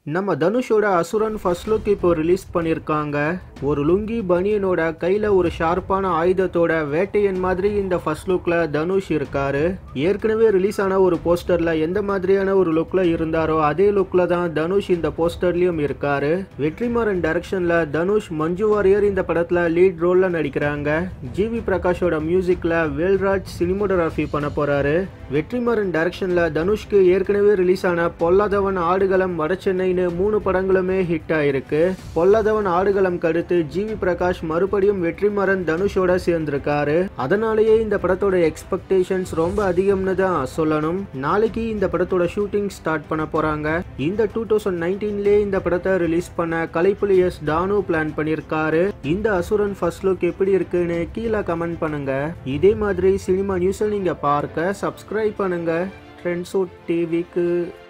நம்ம தனுஷோட அசுரன் ஃபர்ஸ்ட் லுக் இப்போ ரிலீஸ் பண்ணியிருக்காங்க ஒரு லுங்கி பனியனோட கையில் ஒரு ஷார்ப்பான ஆயுதத்தோட வேட்டையன் மாதிரி இந்த ஃபர்ஸ்ட் லுக்கில் தனுஷ் இருக்காரு ஏற்கனவே ரிலீஸ் ஆன ஒரு போஸ்டரில் எந்த மாதிரியான ஒரு லுக்கில் இருந்தாரோ அதே லுக்கில் தான் தனுஷ் இந்த போஸ்டர்லேயும் இருக்காரு வெற்றிமாறன் டைரக்ஷனில் தனுஷ் மஞ்சு வாரியர் இந்த படத்தில் லீட் ரோலில் நடிக்கிறாங்க ஜிவி பிரகாஷோட மியூசிக்கில் வேல்ராஜ் சினிமோட்டோகிராஃபி பண்ண போகிறாரு வெற்றிமாறன் டைரக்ஷனில் தனுஷ்க்கு ஏற்கனவே ரிலீஸ் ஆன பொல்லாதவன் ஆடுகளம் வடசென்னைன்னு மூணு படங்களுமே ஹிட் ஆயிருக்கு பொல்லாதவன் ஆடுகளம் கடுத்து ஜிவி பிரகாஷ் மறுபடியும் வெற்றிமாறன் தனுஷோட சேர்ந்திருக்காரு அதனாலேயே இந்த படத்தோட எக்ஸ்பெக்டேஷன்ஸ் ரொம்ப அதிகம்னு தான் சொல்லணும் நாளைக்கு இந்த படத்தோட ஷூட்டிங் ஸ்டார்ட் பண்ண போறாங்க இந்த டூ தௌசண்ட் நைன்டீன்லேயே இந்த படத்தை ரிலீஸ் பண்ண கலைப்புலி எஸ் தானு பிளான் பண்ணியிருக்காரு இந்த அசுரன் ஃபர்ஸ்ட் லுக் எப்படி இருக்குன்னு கீழே கமெண்ட் பண்ணுங்க இதே மாதிரி சினிமா நியூஸை நீங்க பார்க்க சப்ஸ்கிரைப் பண்ணுங்க ட்ரெண்ட்ஸோ டிவிக்கு